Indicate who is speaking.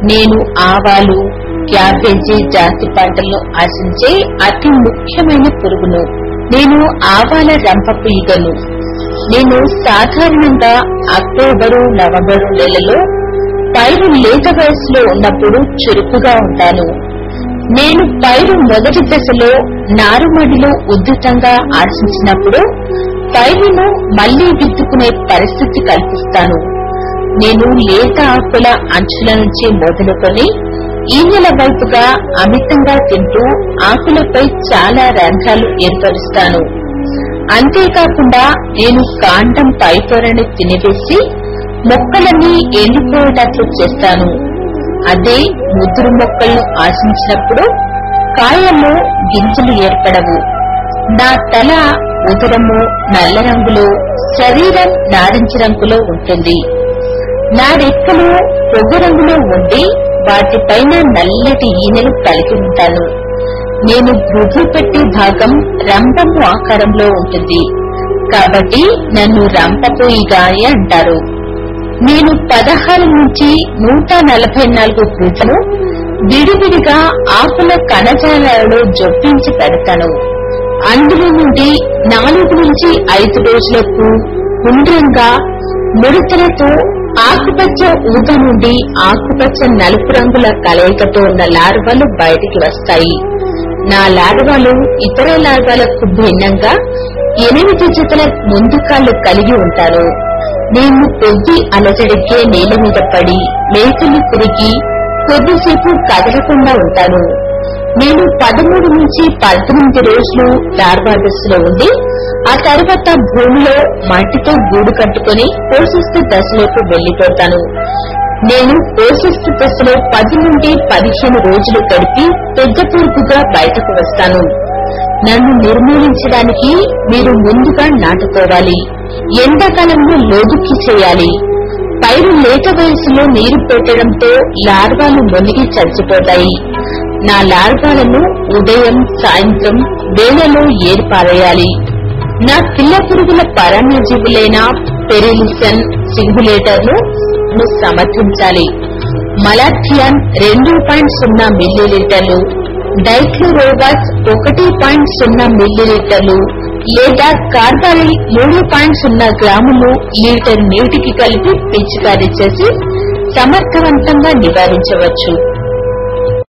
Speaker 1: నేను ఆవాలు క్యాబేజీ జాతి పంటలను ఆశించే అతి ముఖ్యమైన పురుగును నేను ఆవాల రంపపు ఈగను నేను సాధారణంగా అక్టోబరు నవంబరు నెలలో పైరు లేత వయసులో ఉన్నప్పుడు చురుకుగా ఉంటాను నేను పైరు మొదటి దశలో నారుమడిలో ఉద్ధృతంగా ఆశించినప్పుడు పైరును మళ్లీ విత్తుకునే పరిస్థితి కల్పిస్తాను నేను లేత ఆకుల అంచుల నుంచి మొదలుకొని ఈనెల వైపుగా అమితంగా తింటూ ఆకులపై చాలా రంధ్రాలు ఏర్పరుస్తాను అంతేకాకుండా నేను కాండం పైపొరని తినివేసి మొక్కలన్నీ ఎండిపోయేటట్లు చేస్తాను అదే ముదురు మొక్కలను ఆశించినప్పుడు కాయల్లో గింజలు ఏర్పడవు నా తల ఉదరము నల్ల రంగులో శరీరం నారింజ రంగులో ఉంటుంది నా రెక్కలు పొగ రంగులో ఉండి వాటిపైన నల్లటి ఈనెలు కలిగి ఉంటాను నేను గుడ్లు పెట్టే భాగం రంపము ఆకారంలో ఉంటుంది కాబట్టి నన్ను రంపపు ఈగాయ అంటారు నేను పదహారు నుంచి నూట నలభై నాలుగు గుడ్లను విడివిడిగా ఆకుల కణజాలాలలో జొప్పించి పెడతాను అందులో నుండి నాలుగు నుంచి ఐదు రోజులకు గుండ్రంగా ముడతలతో ఆకుపచ్చ ఊత నుండి ఆకుపచ్చ నలుపు రంగుల కలయికతో ఉన్న లార్వాలు బయటికి వస్తాయి నా లార్వాలు ఇతర లార్వాలకు భిన్నంగా ఎనిమిది జతల ముందు కాళ్లు కలిగి ఉంటాను నేను కొద్ది అలజడికే నేల మీద పడి మేకలు తిరిగి కొద్దిసేపు కదలకుండా ఉంటాను నేను పదమూడు నుంచి పద్దెనిమిది రోజులు లార్వా దశలో ఉండి ఆ తర్వాత భూమిలో మట్టితో గూడు కట్టుకుని పోషిస్తు దశలోకి వెళ్లిపోతాను నేను పోషిస్తు దశలో పది నుండి పదిహేను రోజులు గడిపి పెద్ద పురుగుగా బయటకు వస్తాను నన్ను నిర్మూలించడానికి మీరు ముందుగా నాటుకోవాలి ఎండాకాలంలో లోదుక్కి చేయాలి పైరు లేత వయసులో నీరు పెట్టడంతో లార్వాలు మునిగి చచ్చిపోతాయి నా లార్వాలను ఉదయం సాయంత్రం వేళలో ఏర్పారేయాలి నా పిల్ల పురుగుల పరాన్నజీవులైన పెరిలిసన్ సింగులేటర్ను ను సమర్థించాలి మలాథియాన్ రెండు పాయింట్ సున్నా మిల్లీలీటర్లు డైక్లోరోవాస్ ఒకటి పాయింట్ సున్నా మిల్లీలీటర్లు లేదా కార్బాలిల్ మూడు పాయింట్ సున్నా గ్రాములు లీటర్ నీటికి కలిపి పిచికారీ చేసి సమర్థవంతంగా నివారించవచ్చు